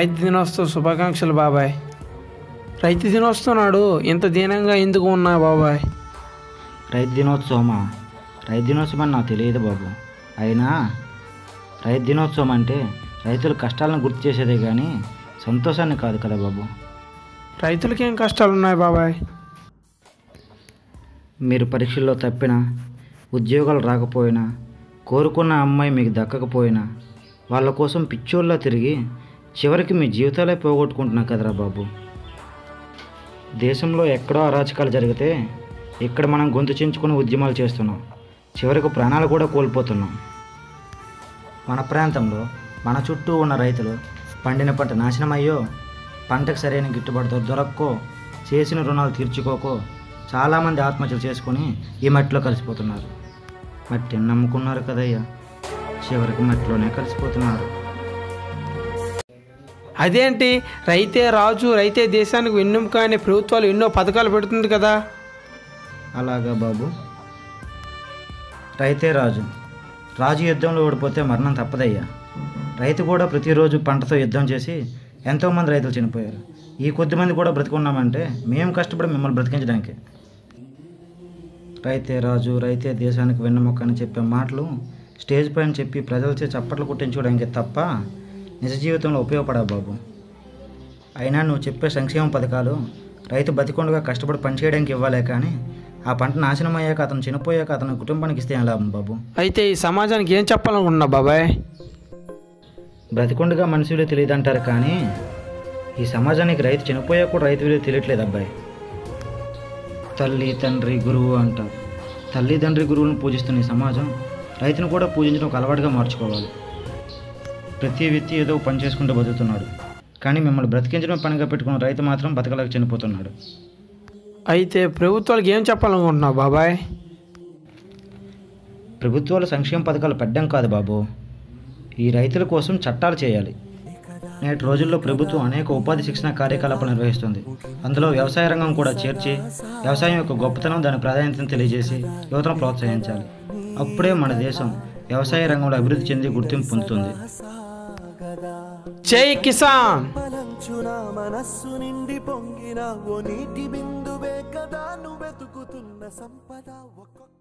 రైతు దినోత్సవ శుభాకాంక్షలు బాబాయ్ రైతు దినోత్సవం నాడు ఇంత దీనంగా ఎందుకు ఉన్నా బాబాయ్ రైతు దినోత్సవమా రైతు ఏమో నాకు తెలియదు బాబు అయినా రైతు దినోత్సవం అంటే రైతుల కష్టాలను గుర్తు చేసేదే కానీ సంతోషాన్ని కాదు కదా బాబు రైతులకి ఏం కష్టాలు ఉన్నాయి బాబాయ్ మీరు పరీక్షల్లో తప్పినా ఉద్యోగాలు రాకపోయినా కోరుకున్న అమ్మాయి మీకు దక్కకపోయినా వాళ్ళ కోసం పిచ్చోళ్ళ తిరిగి చివరికి మీ జీవితాలే పోగొట్టుకుంటున్నా కదరా బాబు దేశంలో ఎక్కడో అరాచకాలు జరిగితే ఇక్కడ మనం గొంతు చించుకుని ఉద్యమాలు చేస్తున్నాం చివరికి ప్రాణాలు కూడా కోల్పోతున్నాం మన ప్రాంతంలో మన చుట్టూ ఉన్న రైతులు పండిన పంట నాశనం అయ్యో పంటకు సరైన గిట్టుబాటు దొరక్కో చేసిన రుణాలు తీర్చుకోకో చాలామంది ఆత్మహత్యలు చేసుకొని ఈ మట్టిలో కలిసిపోతున్నారు మట్టిని నమ్ముకున్నారు కదయ్యా చివరికి మట్టిలోనే కలిసిపోతున్నారు అదేంటి రైతే రాజు రైతే దేశానికి వెన్నెముక అనే ప్రభుత్వాలు ఎన్నో పథకాలు పెడుతుంది కదా అలాగా బాబు రైతే రాజు రాజు యుద్ధంలో ఓడిపోతే మరణం తప్పదయ్యా రైతు కూడా ప్రతిరోజు పంటతో యుద్ధం చేసి ఎంతోమంది రైతులు చనిపోయారు ఈ కొద్దిమంది కూడా బ్రతికున్నామంటే మేము కష్టపడి మిమ్మల్ని బ్రతికించడానికి రైతే రాజు రైతే దేశానికి వెన్నెముక అని చెప్పే మాటలు స్టేజ్ పైన చెప్పి ప్రజలచే చప్పట్లు కొట్టించుకోవడానికి తప్ప నిజ జీవితంలో ఉపయోగపడవు బాబు అయినా నువ్వు చెప్పే సంక్షేమ పథకాలు రైతు బతికొండగా కష్టపడి పనిచేయడానికి ఇవ్వాలే కానీ ఆ పంట నాశనం అయ్యాక అతను చనిపోయాక అతని కుటుంబానికి ఇస్తే ఏం లాభం బాబు అయితే ఈ సమాజానికి ఏం చెప్పాలనుకుంటున్నా బాబాయ్ బ్రతికొండగా మనిషి విలువ తెలియదు అంటారు కానీ ఈ సమాజానికి రైతు చనిపోయాక కూడా రైతు విలువ తెలియట్లేదు అబ్బాయి తల్లి తండ్రి గురువు అంటారు తల్లి తండ్రి గురువులను పూజిస్తున్న ఈ సమాజం రైతును కూడా పూజించడం ఒక అలవాటుగా మార్చుకోవాలి ప్రతి వ్యక్తి ఏదో ఒక పని చేసుకుంటూ బతుకుతున్నాడు కానీ మిమ్మల్ని బ్రతికించడం పనిగా పెట్టుకున్న రైతు మాత్రం బతకలేక చనిపోతున్నాడు అయితే ప్రభుత్వాలకు ఏం చెప్పాలనుకుంటున్నావు బాబాయ్ ప్రభుత్వాలు సంక్షేమ పథకాలు పెట్టడం కాదు బాబు ఈ రైతుల కోసం చట్టాలు చేయాలి నేటి రోజుల్లో ప్రభుత్వం అనేక ఉపాధి శిక్షణ కార్యకలాపాలు నిర్వహిస్తుంది అందులో వ్యవసాయ రంగం కూడా చేర్చి వ్యవసాయం యొక్క గొప్పతనం దాని ప్రాధాన్యతను తెలియజేసి యువతను ప్రోత్సహించాలి అప్పుడే మన దేశం వ్యవసాయ రంగంలో అభివృద్ధి చెంది గుర్తింపు పొందుతుంది జై కిసాన్ పలంచున మనస్సు నిండి పొంగిన ఓ నీటి బిందువే కదా నువ్వెతుకుతున్న సంపద ఒక్కొక్క